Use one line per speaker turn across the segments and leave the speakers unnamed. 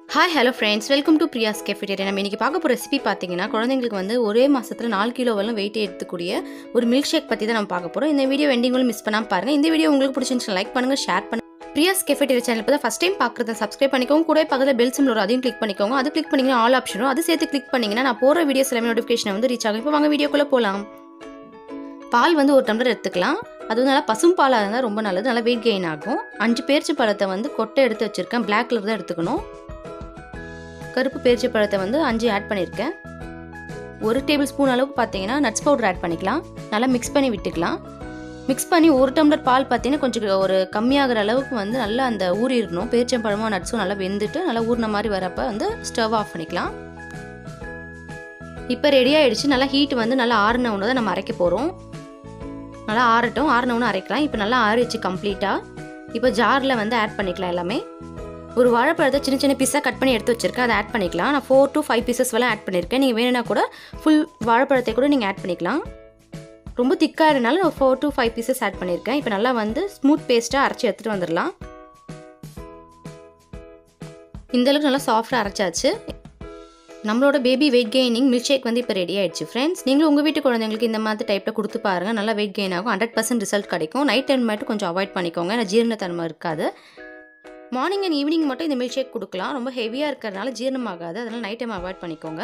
hi hello friends welcome to Priya's cafeteria நம்ம இன்றைக்கி பார்க்க போகிற ரெசிபி பார்த்தீங்கன்னா குழந்தைங்களுக்கு வந்து ஒரே மாதத்தில் நாலு கிலோ வரலும் வெயிட் எடுத்துக்கூடிய ஒரு மில்க் ஷேக் பற்றி தான் நம்ம பார்க்க போகிறோம் இந்த வீடியோ வெண்டிங்களும் மிஸ் பண்ணாமல் பாருங்கள் இந்த வீடியோ உங்களுக்கு பிடிச்சிருந்துச்சு லைக் பண்ணுங்கள் ஷேர் பண்ணுங்கள் பிரியாஸ் கெஃபெட்டேரியா சேனல் இப்போ தான் ஃபஸ்ட் டைம் பார்க்குறத சப்ஸ்கிரைப் பண்ணிக்கோங்க கூட பக்கத்தில் பெல் சிம்ல வரும் அதையும் கிளிக் பண்ணிக்கோங்க அது கிளிக் பண்ணிங்கன்னா ஆல் ஆப்ஷனும் அது சேர்த்து கிளிக் பண்ணிங்கன்னா நான் போகிற வீடியோஸ் எல்லாமே நோட்டிஃபிகேஷன் வந்து ரீச் ஆகும் இப்போ வாங்க வீடியோக்குள்ளே போகலாம் பால் வந்து ஒரு டம்ளர் எடுத்துக்கலாம் அது வந்து நல்லா பசும் பாலாக இருந்தால் ரொம்ப நல்லது நல்லா வெயிட் கெயின் ஆகும் அஞ்சு பேரிச்சி பழத்தை வந்து கொட்டை எடுத்து வச்சுருக்கேன் பிளாக் கலர் தான் எடுத்துக்கணும் கருப்பு பேரிச்சி பழத்தை வந்து அஞ்சு ஆட் பண்ணியிருக்கேன் ஒரு டேபிள் ஸ்பூன் அளவுக்கு பார்த்தீங்கன்னா நட்ஸ் பவுடர் ஆட் பண்ணிக்கலாம் நல்லா மிக்ஸ் பண்ணி விட்டுக்கலாம் மிக்ஸ் பண்ணி ஒரு டம்ளர் பால் பார்த்தீங்கன்னா கொஞ்சம் ஒரு கம்மியாகிற அளவுக்கு வந்து நல்லா அந்த ஊறிடணும் பேரிச்சம்பழமும் நட்ஸும் நல்லா வெந்துட்டு நல்லா ஊறின மாதிரி வரப்போ வந்து ஸ்டவ் ஆஃப் பண்ணிக்கலாம் இப்போ ரெடி ஆகிடுச்சு நல்லா ஹீட் வந்து நல்லா ஆறின ஒன்று தான் நம்ம அரைக்க போகிறோம் நல்லா ஆறட்டும் ஆறின ஒன்று அரைக்கலாம் இப்போ நல்லா ஆறிச்சு கம்ப்ளீட்டாக இப்போ ஜாரில் வந்து ஆட் பண்ணிக்கலாம் எல்லாமே ஒரு வாழைப்பழத்தை சின்ன சின்ன பீஸாக கட் பண்ணி எடுத்து வச்சிருக்கேன் அதை ஆட் பண்ணிக்கலாம் நான் ஃபோர் டு ஃபைவ் பீசஸ் வரலாம் ஆட் பண்ணியிருக்கேன் நீங்கள் வேணும்னா கூட ஃபுல் வாழைப்பழத்தை கூட நீங்கள் ஆட் பண்ணிக்கலாம் ரொம்ப திக்காக இருந்தாலும் நான் four to five pieces add பண்ணியிருக்கேன் இப்போ நல்லா வந்து ஸ்மூத் பேஸ்ட்டாக அரைச்சி எடுத்துகிட்டு வந்துடலாம் இந்தளவுக்கு நல்லா சாஃப்டாக அரைச்சாச்சு நம்மளோட baby weight gaining milkshake வந்து இப்போ ரெடி ஆயிடுச்சு ஃப்ரெண்ட்ஸ் நீங்களும் உங்கள் வீட்டு குழந்தைங்களுக்கு இந்த மாதிரி டைப்பில் கொடுத்து பாருங்கள் நல்லா வெயிட் கெயின் ஆகும் ஹண்ட்ரட் பர்சன்ட் ரிசல்ட் கிடைக்கும் நைட் டைம் மட்டும் கொஞ்சம் அவாய்ட் பண்ணிக்கோங்க ஏன்னா ஜீரணத்தன்மை இருக்காது மார்னிங் அண்ட் ஈவினிங் மட்டும் இந்த மில்க் ஷேக் கொடுக்கலாம் ரொம்ப ஹெவியாக இருக்கிறதுனால ஜீரணமாகாது அதனால் நைட் டைம் அவாய்ட் பண்ணிக்கோங்க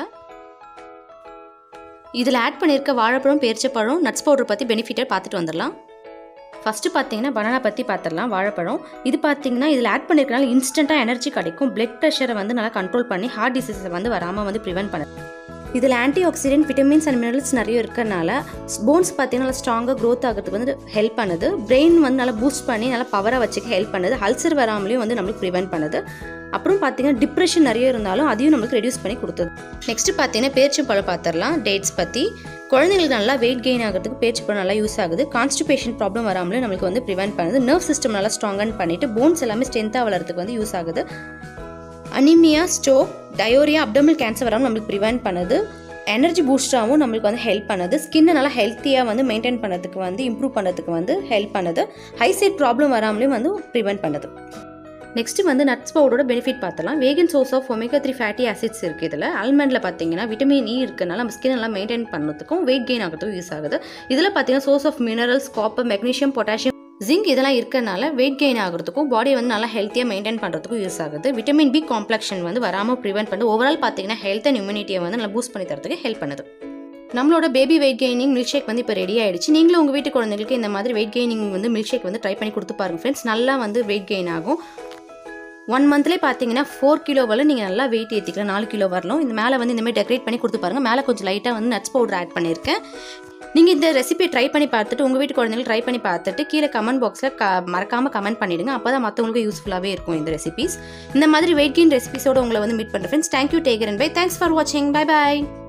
இதில் ஆட் பண்ணியிருக்க வாழைப்பழம் பேரிச்சப்பழம் நட்ஸ் பவுடர் பற்றி பெனிஃபிட்டை பார்த்துட்டு வந்துடலாம் ஃபஸ்ட்டு பார்த்தீங்கன்னா பனானா பற்றி பார்த்துடலாம் வாழைப்பழம் இது பார்த்தீங்கன்னா இதில் ஆட் பண்ணியிருக்கனால இன்ஸ்டண்ட்டாக எனர்ஜி கிடைக்கும் பிளட் ப்ரெஷரை வந்து நல்லா கண்ட்ரோல் பண்ணி ஹார்ட் டிசீஸை வந்து வராமல் வந்து ப்ரிவென்ட் பண்ணுது இதில் antioxidant vitamins and minerals நிறைய இருக்கிறனால போன்ஸ் பார்த்தீங்கன்னா நல்லா ஸ்ட்ராங்காக க்ரோத் ஆகிறதுக்கு வந்து ஹெல்ப் பண்ணுது பிரெயின் வந்து நல்லா பூஸ்ட் பண்ணி நல்லா பவராக வச்சுக்க ஹெல்ப் பண்ணுது அல்சர் வராமலையும் வந்து நம்மளுக்கு ப்ரிவென்ட் பண்ணுது அப்புறம் பார்த்தீங்கன்னா டிப்ரெஷன் நிறைய இருந்தாலும் அதையும் நம்மளுக்கு ரெடியூஸ் பண்ணி கொடுத்தது நெக்ஸ்ட் பார்த்தீங்கன்னா பேரிச்சம்பழம் பார்த்துடலாம் டேட்ஸ் பற்றி குழந்தைங்களுக்கு நல்லா வெயிட் கெயின் ஆகிறதுக்கு பேரிச்சப்பழம் நல்லா யூஸ் ஆகுது கான்ஸ்டிபேஷன் ப்ராப்ளம் வராமலே நம்மளுக்கு வந்து ப்ரிவென்ட் பண்ணுது நர்வ் சிஸ்டம் நல்லா ஸ்ட்ராங்கன் பண்ணிட்டு போன்ஸ் எல்லாமே ஸ்ட்ரென்த்தாக வளர்றதுக்கு வந்து யூஸ் ஆகுது அனிமியா ஸ்டோக் டயோரியா அப்டமல் கேன்சர் வராமல் நம்மளுக்கு ப்ரிவென்ட் பண்ணுது எனர்ஜி பூஸ்டராகவும் நம்மளுக்கு வந்து ஹெல்ப் பண்ணுது ஸ்கின்னை நல்லா ஹெல்த்தியாக வந்து மெயின்டைன் பண்ணுறதுக்கு வந்து இம்ப்ரூவ் பண்ணுறதுக்கு வந்து ஹெல்ப் பண்ணுது ஹை சைட் ப்ராப்ளம் வராமலேயும் வந்து ப்ரிவென்ட் பண்ணுது நெக்ஸ்ட் வந்து நட்ஸ் பவுடரோட பெனிஃபிட் பார்த்தலாம் vegan source of omega three fatty acids இருக்குது இதில் ஆல்மண்டில் பார்த்தீங்கன்னா விட்டமின் இ இருக்கனால நம்ம ஸ்கின் எல்லாம் மெயின்டைன் பண்ணுறதுக்கும் வெயிட் கெயின் ஆகிறதுக்கும் யூஸ் ஆகுது இதில் பார்த்தீங்கன்னா source of minerals copper magnesium potassium zinc இதெல்லாம் இருக்கனால வெயிட் கெயின் ஆகிறதுக்கும் பாடியை வந்து நல்லா ஹெல்த்தியாக மெயின்டைன் பண்ணுறதுக்கும் யூஸ் ஆகுது விட்டமின் பி காம்ப்ளெக்ஷன் வந்து வராமல் ப்ரிவென்ட் பண்ணி ஓவரால் பார்த்தீங்கன்னா ஹெல்த் அண்ட் இம்யூனிட்டியை வந்து நல்லா பூஸ்ட் பண்ணி தரதுக்கு ஹெல்ப் பண்ணுது நம்மளோட baby weight gaining milkshake வந்து இப்போ ரெடி ஆயிடுச்சு நீங்களும் உங்கள் வீட்டு குழந்தைங்களுக்கு இந்த மாதிரி வெயிட் கெய்னிங் வந்து மில்க் ஷேக் வந்து ட்ரை பண்ணி கொடுத்து பாருங்க ஃப்ரெண்ட்ஸ் நல்லா வந்து வெயிட் கெயின் ஆகும் ஒன் மந்த்லேயே பார்த்தீங்கன்னா ஃபோர் கிலோ வரல நீங்கள் நல்லா வெயிட் ஏற்றிக்கலாம் நாலு கிலோ வரலாம் இந்த மேலே வந்து இந்தமாதிரி டெக்கரேட் பண்ணி கொடுத்து பாருங்கள் மேலே கொஞ்சம் லைட்டாக வந்து நட்ஸ் பவுடர் ஆட் பண்ணியிருக்கேன் நீங்கள் இந்த ரெசிபி ட்ரை பண்ணி பார்த்துட்டு உங்கள் வீட்டு குழந்தைங்களுக்கு ட்ரை பண்ணி பார்த்துட்டு கீழே கமெண்ட் பாக்ஸில் க மறக்காமல் கமெண்ட் பண்ணிவிடுங்க அப்போ தான் மற்றவங்களுக்கு யூஸ்ஃபுல்லாகவே இருக்கும் இந்த ரெசிபிஸ் இந்த மாதிரி வெயிட் கெயின் ரெசிபிஸோட உங்களை வந்து மீட் பண்ணுறேன் friends thank you take care and bye thanks for வாட்சிங் பை பாய்